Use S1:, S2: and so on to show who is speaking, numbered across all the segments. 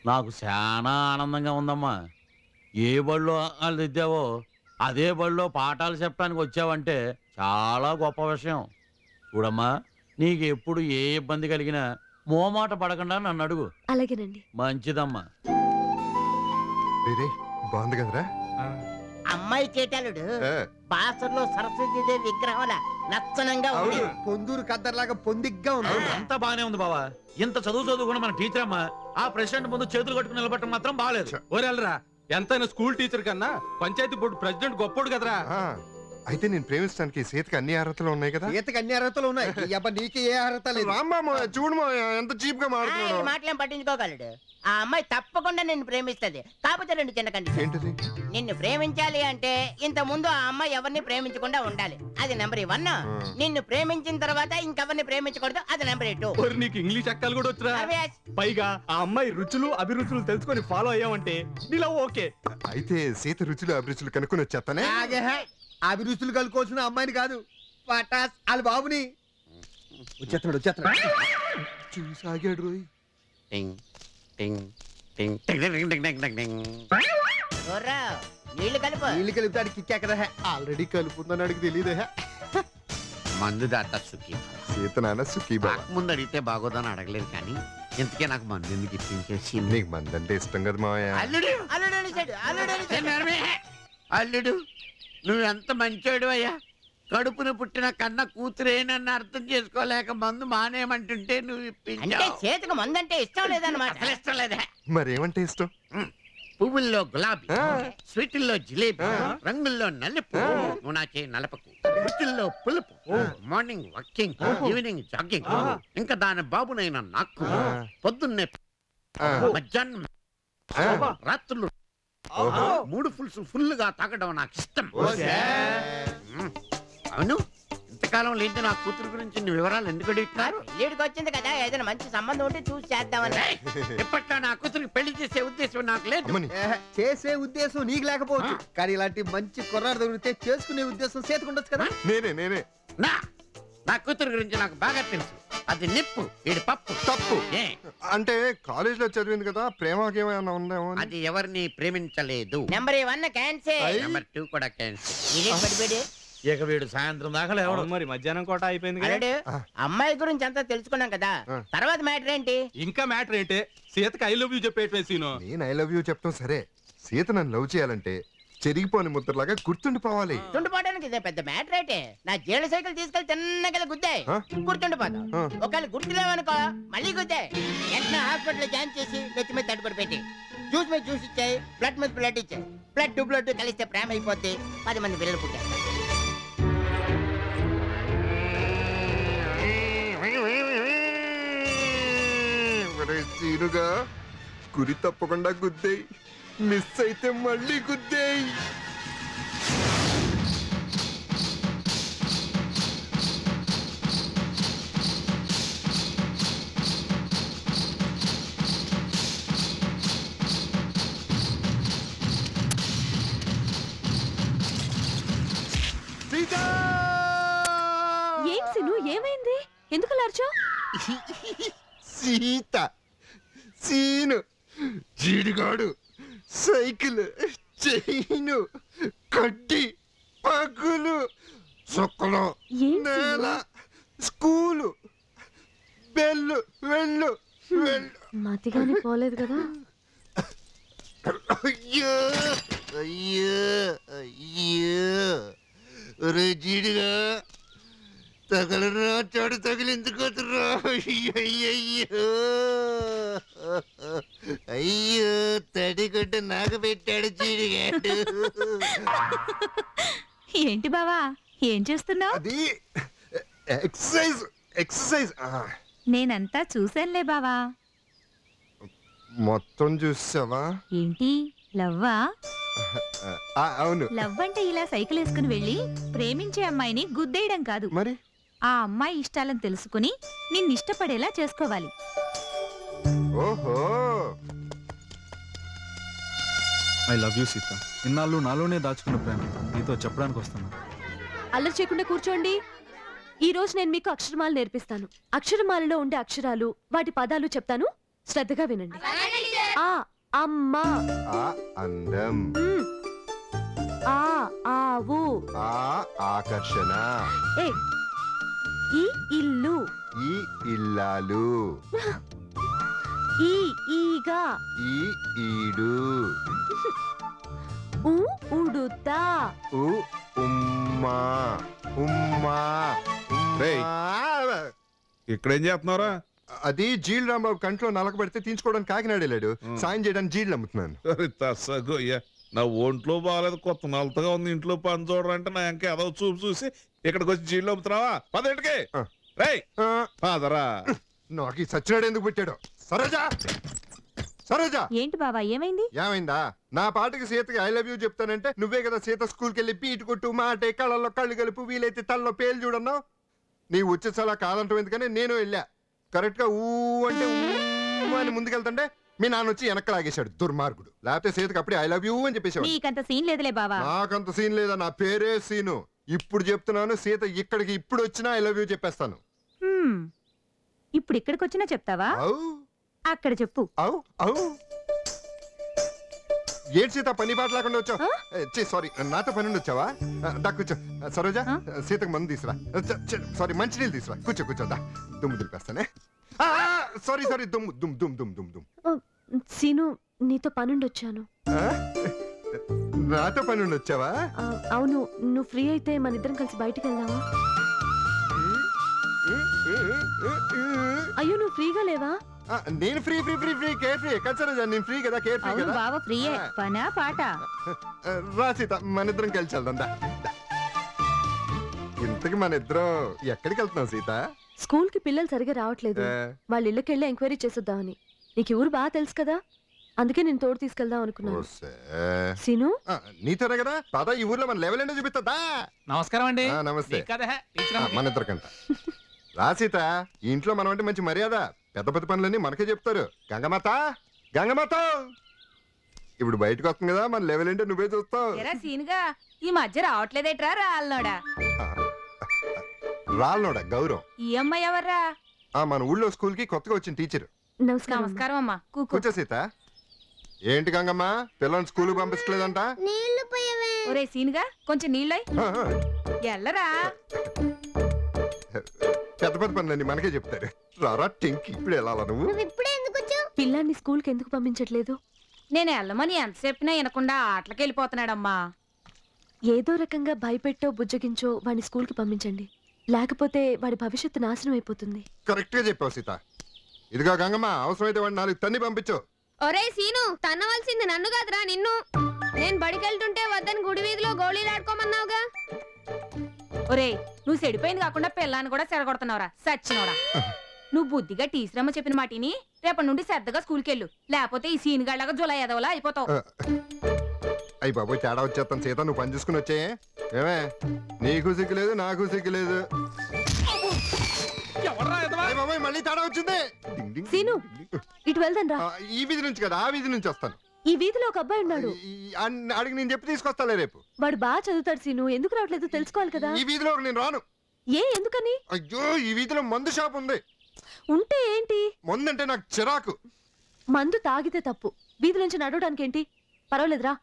S1: నాకు చాలా ఆనందంగా ఉందమ్మా ఏ బడిలో వాళ్ళు దిద్దావో అదే బడిలో పాఠాలు చెప్పడానికి వచ్చావంటే చాలా గొప్ప విషయం చూడమ్మా నీకు ఎప్పుడు ఏ ఇబ్బంది కలిగినా మోమాట పడకుండా నన్ను అడుగు
S2: అలాగేనండి
S1: మంచిదమ్మా
S3: రే బాగుంది కదరా
S4: అమ్మాయి చేటాలుడు
S3: ఆ,
S4: బాసర్లో సరస్వతీదేవి విగ్రహంలా లక్షణంగా ఉంది
S3: అవును
S5: పొందూరు కద్దర్లాగా పొందిగ్గా ఉంది
S1: అంతా బానే ఉంది బావా ఇంత చదువు చదువుకున్న మన టీచర్ అమ్మా ఆ ప్రెసిడెంట్ ముందు చేతులు కట్టుకుని నిలబట్టడం మాత్రం బాగాలేదు
S6: ఓరెళ్ళరా ఎంతైనా స్కూల్ టీచర్ కన్నా పంచాయతీ బోర్డు ప్రెసిడెంట్ గొప్పోడు కదరా
S3: ఆ, అయితే నేను ప్రేమించడానికి సీతకి అన్ని అర్హతలు ఉన్నాయి కదా
S5: ఈతకి అన్ని అర్హతలు ఉన్నాయి ఈ అబ్బా నీకే ఏ అర్హత లేదు
S3: రామ్మా చూడు మా ఎంత చీప్ గా
S4: ఆ, ఈ
S3: మాట్లాడుతున్నాడు
S4: మాటలేం పట్టించుకోగలడు ఆ అమ్మాయి తప్పకుండా నిన్ను ప్రేమిస్తది కాకపోతే రెండు చిన్న కండిషన్
S3: ఏంటది
S4: నిన్ను ప్రేమించాలి అంటే ఇంత ముందు ఆ అమ్మాయి ఎవరిని ప్రేమించకుండా ఉండాలి అది నెంబర్ వన్ నిన్ను ప్రేమించిన తర్వాత ఇంకెవరిని ప్రేమించకూడదు అది నెంబర్ టూ
S6: ఓరి నీకు ఇంగ్లీష్ అక్కలు కూడా వచ్చురా పైగా ఆ అమ్మాయి రుచులు అభిరుచులు తెలుసుకొని ఫాలో అయ్యావంటే నీలా ఓకే
S3: అయితే సీత రుచులు అభిరుచులు కనుక్కొని వచ్చేస్తానే
S5: ఆగే హే. అభిరుచులు కలుకోవాల్సిన అమ్మాయిని కాదు పటాస్ వాళ్ళ బాబుని వచ్చేస్తున్నాడు వచ్చేస్తున్నాడు
S3: చూసి ఆగాడు రోయ్
S7: టింగ్ టింగ్ టింగ్ టింగ్ టింగ్ టింగ్ టింగ్ టింగ్ టింగ్.
S4: ఓర్రా, నీళ్లు కలుపు
S5: నీళ్ళు కలిపితే కిక్కెక్కదా
S3: ఆల్రెడీ కలుపుందని అడిగి తెలియదే
S7: మందు దాట సుఖీ
S3: సీత నాన్న సుఖీ బావ
S7: ముందు అడిగితే బాగోదని అడగలేదు కానీ ఇంతకే నాకు మందు ఎందుకు ఇప్పించేసి
S3: నీకు మందంటే ఇష్టం కదా మావయ్య
S7: అల్లుడు
S4: అల్లుడు అనేసాడు, అల్లుడు అనేసాడు.
S7: ఏ నరమే! అల్లుడు నువ్వు ఎంత మంచోడు అయ్యా కడుపున పుట్టిన కన్న కూతురే నన్ను అర్థం చేసుకోలేక మందు మానేయమంటుంటే నువ్వు
S4: అంటే
S7: ఇప్పించావు
S4: చేతికి మందంటే ఇష్టం లేదన్నమాట
S7: అసలు ఇష్టం లేదే
S3: మరేమంటే ఇష్టం
S7: పువ్వుల్లో గులాబీ
S3: ఆ.
S7: స్వీటుల్లో జిలేబీ
S3: ఆ.
S7: రంగుల్లో నలుపు నువ్వు నా చేయి నలపకు రుచుల్లో పులుపు మార్నింగ్ వాకింగ్ ఈవినింగ్ జాగింగ్ ఇంకా దాని బాబునైనా నాకు
S3: ఆ.
S7: పొద్దున్నే
S3: ఆ,
S7: మధ్యాహ్నం
S3: ఆ,
S7: రాత్రులు
S3: ఓహో.
S7: మూడు ఫుల్స్ ఫుల్ గా తాగడం నాకు ఇష్టం
S3: ఓకే.
S7: మ్మ్. అవును ఇంతకాలం లేని నా కూతురు గురించి ఇన్ని వివరాలు ఎందుకు అడుగుతున్నారు
S4: పెళ్ళిడికి వచ్చింది కదా ఏదైనా మంచి సంబంధం ఉంటే చూసి చేద్దామని
S7: ఏయ్, ఇప్పట్లో నా కూతురికి పెళ్లి చేసే ఉద్దేశం నాకు లేదు
S3: అమ్మని
S5: ఏహే, చేసే ఉద్దేశం నీకు లేకపోవచ్చు కానీ ఇలాంటి మంచి కుర్రాడు దొరికితే చేసుకునే ఉద్దేశం చేతుకుండొచ్చు కదా
S3: నేనే నేనే
S7: నా నా కూతురు గురించి నాకు బాగా తెలుసు అది నిప్పు వీడి పప్పు
S3: తప్పు
S7: ఏ
S3: అంటే కాలేజ్ లో చదివింది కదా ప్రేమకి ఏమైనా ఉందేమో అని.
S7: అది ఎవరిని ప్రేమించలేదు
S4: number one cancer
S7: number two కూడా క్యాన్సర్
S4: ఇదే పడిపోయాడు
S1: ఇక వీడు సాయంత్రం దాకా లేవడం
S6: మరి మధ్యాహ్నం కోట అయిపోయింది కదా
S4: అల్లుడు
S3: ఆ.
S4: అమ్మాయి గురించి అంతా తెలుసుకున్నాం కదా
S3: ఆ.
S4: తర్వాత మ్యాటర్ ఏంటి
S6: ఇంకా మ్యాటర్ ఏంటి సీతకి ఐ లవ్ యూ చెప్పేట్వే సీను
S3: నేను ఐ లవ్ యూ చెప్తాం సరే సీత నన్ను లవ్ చేయాలంటే చెరిగిపోని ముద్రలాగా గుర్తుండిపోవాలి
S4: గుర్తుండిపోవడానికి ఇదే పెద్ద మ్యాటర్ ఏంటి నా జేడు సైకిల్ తీసుకెళ్లి చిన్నగా గుద్దాయి
S3: ఆ?
S4: గుర్తుండిపోతాం
S3: ఆ.
S4: ఒకవేళ గుర్తులేవనుకో మళ్ళీ గుద్దాయి వెంటనే హాస్పిటల్ జాయిన్ చేసి నెత్తి మీద తడుపుడు పెట్టి జ్యూస్ మీద జ్యూస్ ఇచ్చాయి బ్లడ్ మీద బ్లడ్ ఇచ్చాయి బ్లడ్ బ్లడ్ కలిస్తే ప్రేమ అయిపోద్ది పది మంది పిల్లలు పుట్టారు
S3: ఒరేయ్ సీనుగా గురి తప్పకుండా గుద్దేయి మిస్ అయితే మళ్ళీ గుద్దేయి సీత
S2: ఏం సిను ఏమైంది ఎందుకు లార్చో
S3: సీత సీను జీడిగాడు సైకిల్ చైను కడ్డి పగులు సొక్కలు
S2: ఏం
S3: నేల
S2: సీను?
S3: స్కూలు బెల్లు వెళ్ళు వెళ్ళు
S2: మతిగాని పోలేదు కదా
S7: అయ్యో అయ్యో అయ్యో ఒరే జీడిగా తగలరా చాడు తగిలిందుకోతురా అయ్యయ్యో అయ్యో తడిగుడ్డ నాకు పెట్టాడు జీడిగాడు
S8: ఏంటి బావా ఏం చేస్తున్నావు
S3: అది ఎక్సర్సైజ్ ఎక్సర్సైజ్ ఆ,
S8: నేనంతా చూశానులే బావా
S3: మొత్తం చూసావా
S8: ఏంటి లవ్వా
S3: ఆ, అవును
S8: లవ్ అంటే ఇలా సైకిల్ వేసుకుని వెళ్ళి ప్రేమించే అమ్మాయిని గుద్దేయడం కాదు
S3: మరి
S8: ఆ అమ్మాయి ఇష్టాలను తెలుసుకుని నిన్నిష్టపడేలా చేసుకోవాలి
S3: ఓహో
S9: ఐ లవ్ యూ సీత ఇన్నాళ్ళు నాలోనే దాచుకున్న ప్రేమ నీతో చెప్పడానికి వస్తున్నా
S2: అల్లరి చేయకుండా కూర్చోండి ఈ రోజు నేను మీకు అక్షరమాలు నేర్పిస్తాను అక్షరమాలలో ఉండే అక్షరాలు వాటి పదాలు చెప్తాను శ్రద్ధగా వినండి ఆ అమ్మ
S3: ఆ అందం
S2: మ్. ఆ ఆవు
S3: ఆ ఆకర్షణ
S2: ఏ ఈ ఇల్లు
S3: ఈ ఇల్లాలు
S2: ఈ ఈగ
S3: ఈ ఈడు
S2: ఉ ఉడుత
S3: ఉ ఉమ్మా ఉమ్మా
S10: రేయ్.
S3: ఉమ్మా.
S10: ఇక్కడేం చేస్తున్నారా
S3: అది జీల్ రాంబాబు కంట్లో నలక పెడితే తీయించుకోవడానికి కాకినాడ వెళ్ళాడు
S10: ఉం.
S3: సాయం చేయడానికి జీళ్ళు అమ్ముతున్నాను
S10: తస్సగోయ్యా నా ఒంట్లో బాగాలేదు కొత్త నలతగా ఉంది ఇంట్లో పని చూడరంటే నా ఇంకా ఏదో చూపు చూసి ఇక్కడికి వచ్చి జీళ్ళు అమ్ముతున్నావా పదేంటికి
S3: ఆ.
S10: రేయ్
S3: ఆ,
S10: పాదరా
S3: నాకు ఈ సచ్చినాడు ఎందుకు పెట్టాడు సరోజా సరోజా
S8: ఏంటి బావా ఏమైంది
S3: ఏమైందా నా పాటకి సీతకి ఐ లవ్ యూ చెప్తానంటే నువ్వే కదా సీత స్కూల్కి వెళ్ళి పీటు కొట్టు మాటే కళ్ళల్లో కళ్ళు కలుపు వీలైతే తల్లో పేలు చూడన్నావు నీ వచ్చేసలా కాదంటావు ఎందుకని నేను వెళ్ళా కరెక్ట్ గా ఊ అంటే ఊ అని ముందుకెళ్తుంటే మీ నాన్న వచ్చి వెనక్కి లాగేశాడు దుర్మార్గుడు లేకపోతే సీతకి అప్పుడే ఐ లవ్ యూ అని చెప్పేశాడు
S8: నీకంత సీన్ లేదులే బావా
S3: నాకంత సీన్ లేదా నా పేరే సీను ఇప్పుడు చెప్తున్నాను సీత ఇక్కడికి ఇప్పుడు వచ్చినా ఐ లవ్ యూ చెప్పేస్తాను
S8: హ్మ్. ఇప్పుడు ఇక్కడికి వచ్చినా చెప్తావా
S3: అవు
S8: అక్కడ చెప్పు
S3: అవు అవు ఏంటి సీత పని పాట లేకుండా వచ్చావు సారీ నాతో పని ఉండి వచ్చావా ఆ, దా కూర్చో ఆ, సరోజ
S8: ఆ?
S3: సీతకు మందు తీసురా సారీ మంచినీళ్ళు తీసురా కూర్చో కూర్చో దా దుమ్ము దులిపేస్తానే సారీ సారీ దుమ్ము దుమ్ దుమ్ దుమ్ దుమ్ దుమ్
S2: సీను నీతో పనుండి వచ్చాను
S3: ఆ? నాతో పని ఉండి వచ్చావా
S2: ఆ, అవును నువ్వు ఫ్రీ అయితే మన ఇద్దరం కలిసి బయటికి వెళ్దామా అయ్యో నువ్వు ఫ్రీగా లేవా
S3: ఆ, నేను free free free free care free ఎక్కడ సరోజ నేను ఫ్రీ కదా కేర్ ఫ్రీ
S8: అవును
S3: కదా
S8: బావ ఫ్రీయే
S3: ఆ.
S8: పనా పాట
S3: ఆ, రా సీత మన ఇద్దరం కలిసి వెళ్దాం దా దా. ఇంతకి మన ఇద్దరం ఎక్కడికి వెళ్తున్నాం సీత
S2: స్కూల్ కి పిల్లలు సరిగా రావట్లేదు
S3: ఆ,
S2: వాళ్ళ ఇళ్ళకి వెళ్ళి ఎంక్వైరీ చేసేద్దామని నీకు ఈ ఊరు బాగా తెలుసు కదా అందుకే నేను తోడు తీసుకెళ్దాం అనుకున్నాను
S3: ఓసే.
S2: సీను
S3: ఆ, నీతోనే కదా పద ఈ ఊర్లో మన లెవెల్ ఏంటో చూపిస్తుందా
S6: నమస్కారం అండి
S3: ఆ, నమస్తే
S6: కదా
S3: ఆ, మన ఇద్దరికంట రా సీత ఈ ఇంట్లో మనం అంటే మంచి మర్యాద పెద్ద పెద్ద పనులన్నీ మనకే చెప్తారు గంగమాత గంగమాత ఇప్పుడు బయటకు వస్తుంది కదా మన లెవెల్ ఏంటో నువ్వే చూస్తావు
S8: ఎరా సీన్గా ఈ మధ్య రావట్లేదేట్రా రాళ్ళనోడా
S3: రాళ్ళనోడ గౌరవం
S8: ఈ అమ్మాయి ఎవర్రా
S3: ఆ మన ఊళ్ళో స్కూల్ కి కొత్తగా వచ్చిన టీచర్
S2: నమస్కారం
S8: నమస్కారం అమ్మా కూకూ
S3: కూర్చో సీత ఏంటి గంగమ్మ పిల్లల్ని స్కూల్ పంపించలేదంట
S4: నీళ్లు పోయవే
S8: ఒరే సీన్గా కొంచెం నీళ్ళై
S3: ఆ, ఆ.
S8: ఎల్లరా
S3: పెద్ద పెద్ద పనులన్నీ మనకే చెప్తారు రారా టెంకి ఇప్పుడు వెళ్ళాలా నువ్వు
S4: నువ్వు ఇప్పుడే ఎందుకు వచ్చావు
S2: పిల్లాన్ని స్కూల్ కి ఎందుకు పంపించట్లేదు
S8: నేను వెళ్ళమని ఎంత చెప్పినా వినకుండా ఆటలకి వెళ్ళిపోతున్నాడమ్మా
S2: ఏదో రకంగా భయపెట్టో బుజ్జగించో వాడిని స్కూల్ కి పంపించండి లేకపోతే వాడి భవిష్యత్తు నాశనం అయిపోతుంది
S3: కరెక్ట్ గా చెప్పావు సీత ఇదిగో గంగమ్మ అవసరమైతే వాడిని నాలుగు తన్ని పంపించు
S11: ఒరే సీను తన్నవలసింది నన్ను కాదురా నిన్ను నేను బడికెళ్తుంటే వద్దని గుడి వీధిలో గోళీలు ఆడుకోమన్నావుగా
S8: ఒరే నువ్వు చెడిపోయింది కాకుండా పిల్లాన్ని కూడా చెడగొడుతున్నావురా సచ్చినోడా నువ్వు బుద్ధిగా టీచరమ్మ చెప్పిన మాటిని రేపటి నుండి శ్రద్ధగా స్కూల్కి వెళ్ళు లేకపోతే ఈ సీన్ గళ్ళగా జులై ఎదవలా అయిపోతావు
S3: అయ్యి బాబోయ్ తేడా వచ్చేస్తాను సీత నువ్వు పని చూసుకుని వచ్చే ఏమే నీకు సిగ్గులేదు నాకు సిగ్గులేదు అయ్య బాబోయ్ మళ్ళీ తేడా వచ్చింది డింగ్ డింగ్
S2: సీను.
S3: డింగ్ డింగ్.
S2: ఇటు వెళ్దాం రా
S3: ఆ, ఈ వీధి నుంచి కదా ఆ వీధి నుంచి వస్తాను
S2: ఈ వీధిలో ఒక అబ్బాయి ఉన్నాడు
S3: ఈ- ఈ- అన్ని అడిగి నేను చెప్పి తీసుకొస్తాలే రేపు
S2: వాడు బాగా చదువుతాడు సీను ఎందుకు రావట్లేదు తెలుసుకోవాలి కదా
S3: ఈ వీధిలో నేను రాను
S2: ఏ ఎందుకని
S3: అయ్యో ఈ వీధిలో మందు షాప్ ఉంది
S2: ఉంటే ఏంటి
S3: మందు అంటే నాకు చిరాకు
S2: మందు తాగితే తప్పు వీధి నుంచి నడవడానికి ఏంటి పర్వాలేదురా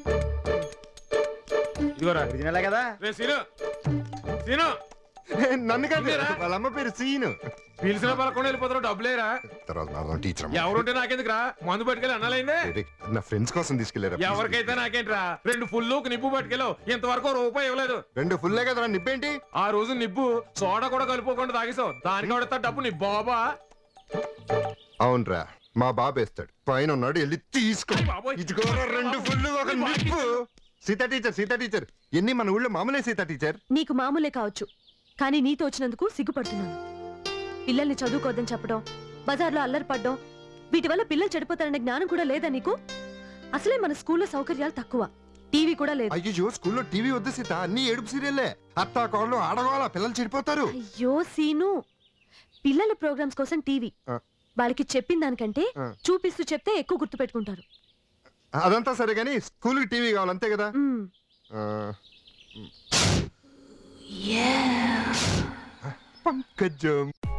S6: ఇదిగోరా
S5: ఒరిజినలే కదా
S6: రే సీను సీను
S3: నన్ను కాదు
S6: మీరా?
S3: వాళ్ళ అమ్మ పేరు సీను
S6: పిలిచిన పలకుండా వెళ్ళిపోతారు డబ్బులేరా
S3: తర్వాత నా టీచర్
S6: ఎవరుంటే నాకెందుకురా మందు పట్టుకెళ్ళి అన్నలైందే
S3: నా ఫ్రెండ్స్ కోసం తీసుకెళ్లారు
S6: ఎవరికైతే నాకేంట్రా రెండు ఫుల్ నిప్పు పట్టుకెళ్ళావు ఇంతవరకు రూపాయి ఇవ్వలేదు
S3: రెండు ఫుల్లే కదా నిప్పేంటి
S6: ఆ రోజు నిప్పు సోడా కూడా కలుపుకోకుండా తాగేసావు దానికి వాడతా డబ్బు నీ బాబా
S3: అవునరా మా బాబు వేస్తాడు పైన ఉన్నాడు వెళ్ళి తీసుకో
S6: అయ్ బాబోయ్.
S3: ఇదిగో రెండు ఫుల్ ఒక నిప్పు సీత టీచర్ సీత టీచర్ ఎన్ని మన ఊళ్ళో మామూలే సీత టీచర్
S2: నీకు మామూలే కావచ్చు కానీ నీతో వచ్చినందుకు సిగ్గుపడుతున్నాను పిల్లల్ని చదువుకోవద్దని చెప్పడం బజార్లో అల్లరి పడ్డం వీటి వల్ల పిల్లలు చెడిపోతారనే జ్ఞానం కూడా లేదా నీకు అసలే మన స్కూల్లో సౌకర్యాలు తక్కువ టీవీ కూడా లేదు
S3: అయ్యో స్కూల్లో టీవీ వద్దు సీత అన్ని ఏడుపు సీరియల్లే అత్తా కోళ్ళు ఆడగోళ పిల్లలు చెడిపోతారు
S2: అయ్యో సీను పిల్లల ప్రోగ్రామ్స్ కోసం టీవీ
S3: ఆ.
S2: వాళ్ళకి చెప్పిన దానికంటే
S3: ఆ.
S2: చూపిస్తూ చెప్తే ఎక్కువ గుర్తు పెట్టుకుంటారు
S3: అదంతా సరే గానీ స్కూల్ కి టీవీ కావాలి అంతే కదా ఆ, పంకజం